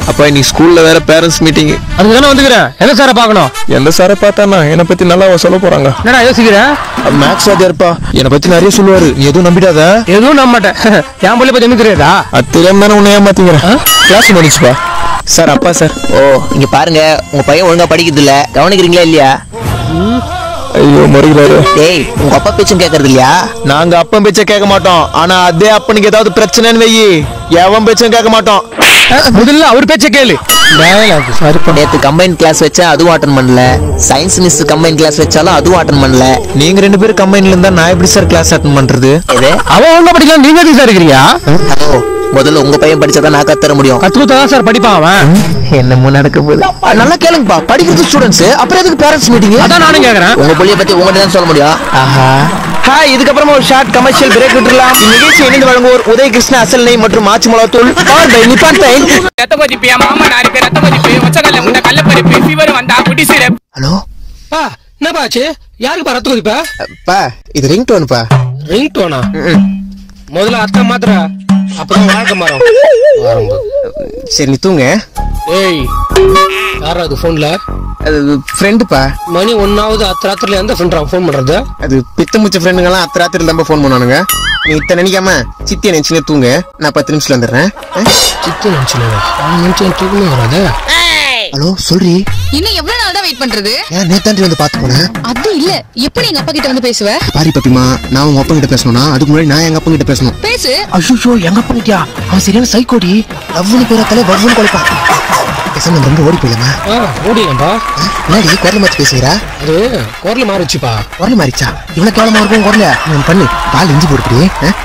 அப்பா இன்னைக்கு ஸ்கூல்ல வேற பேரண்ட்ஸ் மீட்டிங் அதுக்கு தானே வந்துக்கிறேன் எந்த சாரை பார்க்கணும் எந்த சாரை பார்த்தானா என்னை பத்தி நல்லா சொல்ல போறாங்க என்னடா யோசிக்கிறேன் மேக்ஸ் வாத்தியார்ப்பா என்னை பத்தி நிறைய சொல்லுவாரு நீ எதுவும் நம்பிடாத எதுவும் நம்ப மாட்டேன் என் பிள்ளை பத்தி எனக்கு தெரியாதா அது தெரியாம தானே உன்னை ஏமாத்தீங்கிறேன் கிளாஸ் முடிச்சுப்பா சார் அப்பா சார் ஓ இங்க பாருங்க உங்க பையன் ஒழுங்கா படிக்கிறது இல்ல கவனிக்கிறீங்களா இல்லையா ஐயோ முறைகிறாரு டேய் உங்க அப்பா பேச்சும் கேக்குறது இல்லையா நாங்க அப்பன் பேச்ச கேட்க மாட்டோம் ஆனா அதே அப்பனுக்கு ஏதாவது பிரச்சனைன்னு வெயி எவன் பேச்சும் கேட்க மாட்டோம் முதல்ல அவர் பேச்ச கேளு சரிப்பா நேத்து கம்பைன் கிளாஸ் வச்சா அதுவும் அட்டன் பண்ணல சயின்ஸ் மிஸ் கம்பைன் கிளாஸ் வச்சாலும் அதுவும் அட்டன் பண்ணல நீங்க ரெண்டு பேரும் கம்பெனில இருந்தா நான் எப்படி சார் கிளாஸ் அட்டன் பண்றது எது அவன் ஒழுங்கா படிக்கலாம் நீங்க எதுக்கு சார் இருக்கிறியா ஹலோ முதல்ல உங்க பையன் படிச்சாதான் நான் கத்தர முடியும் கத்து கொடுத்தாதான் சார் படிப்பான் அவன் என்னமோ நடக்க போகுது நல்லா கேளுங்கப்பா படிக்கிறது ஸ்டூடெண்ட்ஸ் அப்புறம் எதுக்கு பேரண்ட்ஸ் மீட்டிங் அதான் நானும் கேக்குறேன் உங்க புள்ளிய பத்தி உங்ககிட்ட தான் சொல்ல முடியும் ஆஹா ஹாய் இதுக்கப்புறமா ஒரு ஷார்ட் கமர்ஷியல் பிரேக் விட்டுலாம் இந்நிகழ்ச்சி இணைந்து வழங்குவோர் உதய கிருஷ்ண அசல் நெய் மற்றும் மாச்சி மிளகாத்தூள் பவர் பை நிப்பான் பெயின் ரத்த கொதிப்பு என் மாமா நாளைக்கு ரத்த கொதிப்பு ஒச்சகல்ல முட்டை கள்ளப்பருப்பு ஃபீவர் வந்தா குடி சிரப் ஹலோ பா என்னப்பா ஆச்சு யாருக்கு ரத்த கொதிப்பா பா இது ரிங் டோன்ப்பா ரிங் டோனா முதல்ல அத்தை மாத்திர அப்புறம் வாழ்க்கை மரம் ஆரம்பம். சரி நீ தூங்க ஏய் யாரா அது போன்ல அது ஃப்ரெண்டுப்பா மணி ஒன்னாவது அத்த ராத்திரில எந்த ஃப்ரெண்ட் ஃபோன் பண்றது அது பித்த முச்ச ஃப்ரெண்டுங்கெல்லாம் அத்த ராத்திரி தான் ஃபோன் பண்ணானுங்க நீ இத்தனை நினைக்காம சித்தியை நினைச்சுன்னு தூங்க நான் பத்து நிமிஷத்துல வந்துடுறேன் சித்தி நினைச்சு நினைச்சு தூக்கமே வராது ஹலோ சொல்றி இன்னும் எவ்வளவு நாள் தான் வெயிட் பண்றது ஏன் நேத்தாண்டி வந்து பாத்து போனேன் அது இல்ல எப்படி எங்க அப்பா கிட்ட வந்து பேசுவ பாரி பப்பிமா நான் உங்க அப்பா கிட்ட பேசணும்னா அதுக்கு முன்னாடி நான் எங்க அப்பா கிட்ட பேசணும் பேசு ஐயோ எங்க அப்பா கிட்டயா அவன் சரியான சைக்கோடி லவ்னு பேரத்தாலே வவ்னு குழைப்பான் பேசாம நம்ம ரொம்ப ஓடி போயிடலாமா ஓடியம்பா முன்னாடி குரல் மாத்தி பேசுகிறா அது குரல் மாறிச்சுப்பா குரல் மாறிச்சா இவ்வளவு கேவலமா இருக்கும் குரல நீ பண்ணு பால் இஞ்சி போடுப்படி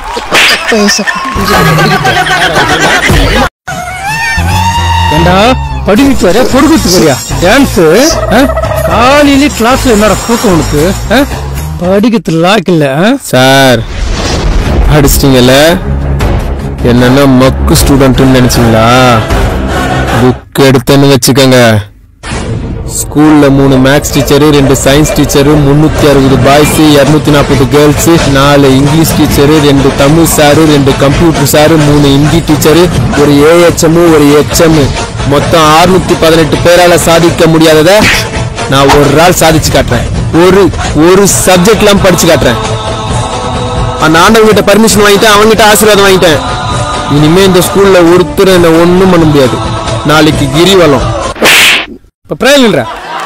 ஏண்டா படிக்கிட்டு வர பொறுக்கிட்டு வரியா டான்ஸ் காலையில கிளாஸ்ல என்னடா தூக்கம் உனக்கு ஆ? படிக்கிறது லாக் இல்ல ஆ? சார் அடிச்சிட்டீங்கல்ல என்னன்னா மக்கு ஸ்டூடெண்ட்னு நினைச்சீங்களா புக் எடுத்தேன்னு வச்சுக்கோங்க ஸ்கூல்ல மூணு மேக்ஸ் டீச்சரு ரெண்டு சயின்ஸ் டீச்சரு முன்னூத்தி அறுபது பாய்ஸ் இருநூத்தி நாற்பது கேர்ள்ஸ் நாலு இங்கிலீஷ் டீச்சரு ரெண்டு தமிழ் சாரு ரெண்டு கம்ப்யூட்டர் சாரு மூணு ஹிந்தி டீச்சரு ஒரு ஏஹெச்எம் ஒரு ஹெச்எம் மொத்தம் 618 பதினெட்டு பேரால சாதிக்க முடியாதத நான் ஒரு நாள் சாதிச்சு காட்டுறேன் ஒரு ஒரு சப்ஜெக்ட்லாம் படிச்சு காட்டுறேன் அந்த ஆண்டவங்கிட்ட பர்மிஷன் வாங்கிட்டேன் அவங்ககிட்ட ஆசீர்வாதம் வாங்கிட்டேன் இனிமே இந்த ஸ்கூல்ல ஒருத்தர் என்ன ஒண்ணும் பண்ண முடியாது நாளைக்கு கிரிவலம் இப்ப பிரேயர்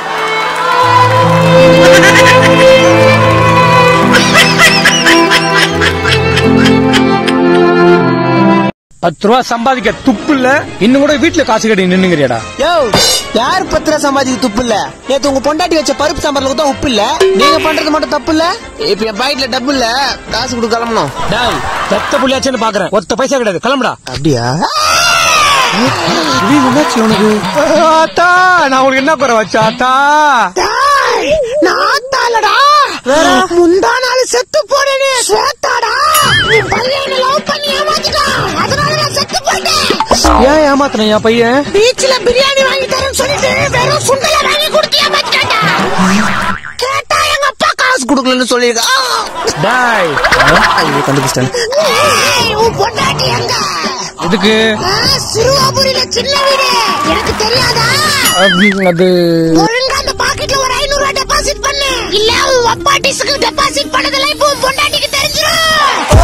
பத்து ரூபா சம்பாதிக்க துப்பு இல்ல இன்னும் கூட வீட்டுல காசு கட்டி நின்னுங்கிறியாடா யோ யார் பத்திர சம்பாதிக்கு துப்பு இல்ல நேத்து உங்க பொண்டாட்டி வச்ச பருப்பு சாம்பார்ல தான் உப்பு இல்ல நீங்க பண்றது மட்டும் தப்பு இல்ல இப்ப என் பாக்கெட்ல டப்பு இல்ல காசு கொடுக்க கிளம்பணும் டாய் பெத்த புள்ளியாச்சுன்னு பாக்குறேன் ஒத்த பைசா கிடையாது கிளம்புடா அப்படியா ஆத்தா நான் உங்களுக்கு என்ன குறை வச்சா ஆத்தா நான் தாளடா முந்தா நாள் செத்து போனேனே ஸ்வேதாடா நீ பையனை லவ் பண்ணி ஏமாத்திட்டா அதனால நான் செத்து போயிட்டேன் ஏன் ஏமாத்தின என் பையன் பீச்ல பிரியாணி வாங்கி தரேன்னு சொல்லிட்டு வெறும் சுண்டல வாங்கி கொடுத்து ஏமாத்திட்டாடா கேட்டா எங்க அப்பா காசு கொடுக்கலன்னு சொல்லிருக்கா டாய் ஐயோ கண்டுபிடிச்சிட்டேன் ஏய், உன் பொண்டாட்டி எங்க இதுக்கு ஆ, சிறுவாபுரியில சின்ன வீடு எனக்கு தெரியாதா அது ஒழுங்கா அந்த பாக்கெட்ல ஒரு ஐநூறு ரூபாய் டெபாசிட் பண்ணு இல்ல உன் அப்பாட்டிஸ்க்கு டெபாசிட் பண்ணதெல்லாம் இப்போ உன் பொண்டாட்டிக்கு தெரிஞ்சிரும்